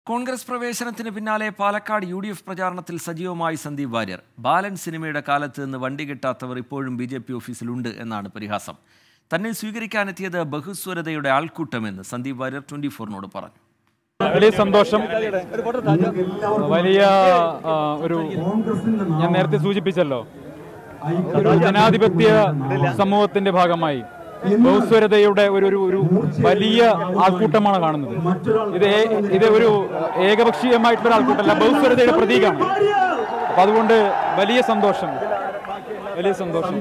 കോൺഗ്രസ് പ്രവേശനത്തിന് പിന്നാലെ Palakkad U D F പ്രചാരണത്തിൽ സജീവമായി സന്ദീപ് വാര്യർ ബാലൻ സിനിമയുടെ കാലത്ത് നിന്ന് വണ്ടി കിട്ടാത്തവർ ഇപ്പോഴും ബി ജെ പി ഓഫീസിലുണ്ട് എന്നാണ് പരിഹാസം തന്നെ സ്വീകരിക്കാനെത്തിയത് ബഹുസ്വരതയുടെ ആൾക്കൂട്ടമെന്ന് സന്ദീപ് വാര്യർ ട്വന്റി ഫോറിനോട് പറഞ്ഞു വലിയ സന്തോഷം വലിയ ആ, ഒരു ഞാൻ നേരത്തെ സൂചിപ്പിച്ചല്ലോ ഒരു ജനാധിപത്യ സമൂഹത്തിന്റെ ഭാഗമായി ബഹുസ്വരതയുടെ ഒരു ഒരു ഒരു വലിയ ആൾക്കൂട്ടമാണ് കാണുന്നത് ഇത് ഏ- ഇത് ഒരു ഏകപക്ഷീയമായിട്ടുള്ള ആൾക്കൂട്ടമല്ല ബഹുസ്വരതയുടെ പ്രതീകമാണ് അപ്പൊ അതുകൊണ്ട് വലിയ സന്തോഷം വലിയ സന്തോഷം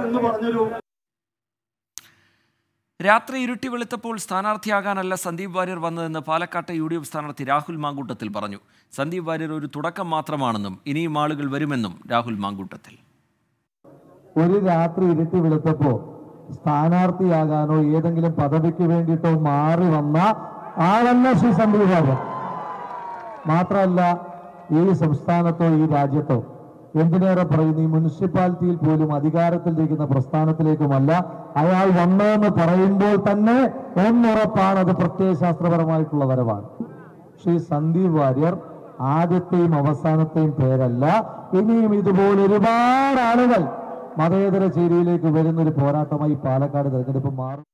രാത്രി ഇരുട്ടി വെളുത്തപ്പോൾ സ്ഥാനാർത്ഥിയാകാനല്ല സന്ദീപ് വാര്യർ വന്നതെന്ന് പാലക്കാട്ടെ യു ഡി എഫ് സ്ഥാനാർത്ഥി രാഹുൽ മാങ്കൂട്ടത്തിൽ പറഞ്ഞു സന്ദീപ് വാര്യർ ഒരു തുടക്കം മാത്രമാണെന്നും ഇനിയും ആളുകൾ വരുമെന്നും രാഹുൽ മാങ്കൂട്ടത്തിൽ ഒരു രാത്രി ഇരുട്ടി വെളുത്തപ്പോ സ്ഥാനാർത്ഥിയാകാനോ ഏതെങ്കിലും പദവിക്ക് വേണ്ടിയിട്ടോ മാറി വന്ന ആളല്ല ശ്രീ സന്ദീപ് ബാബു മാത്രമല്ല ഈ സംസ്ഥാനത്തോ ഈ രാജ്യത്തോ എന്തിനേറെ പറയുന്നു ഈ മുനിസിപ്പാലിറ്റിയിൽ പോലും അധികാരത്തിലിരിക്കുന്ന പ്രസ്ഥാനത്തിലേക്കുമല്ല അയാൾ വന്നതെന്ന് പറയുമ്പോൾ തന്നെ ഒന്നുറപ്പാണ് അത് പ്രത്യയശാസ്ത്രപരമായിട്ടുള്ള വരവാണ് ശ്രീ സന്ദീപ് വാര്യർ ആദ്യത്തെയും അവസാനത്തെയും പേരല്ല ഇനിയും ഇതുപോലെ ഒരുപാട് ആളുകൾ മതേതര ചേരിയിലേക്ക് വരുന്ന ഒരു പോരാട്ടമായി പാലക്കാട് തെരഞ്ഞെടുപ്പ് മാറും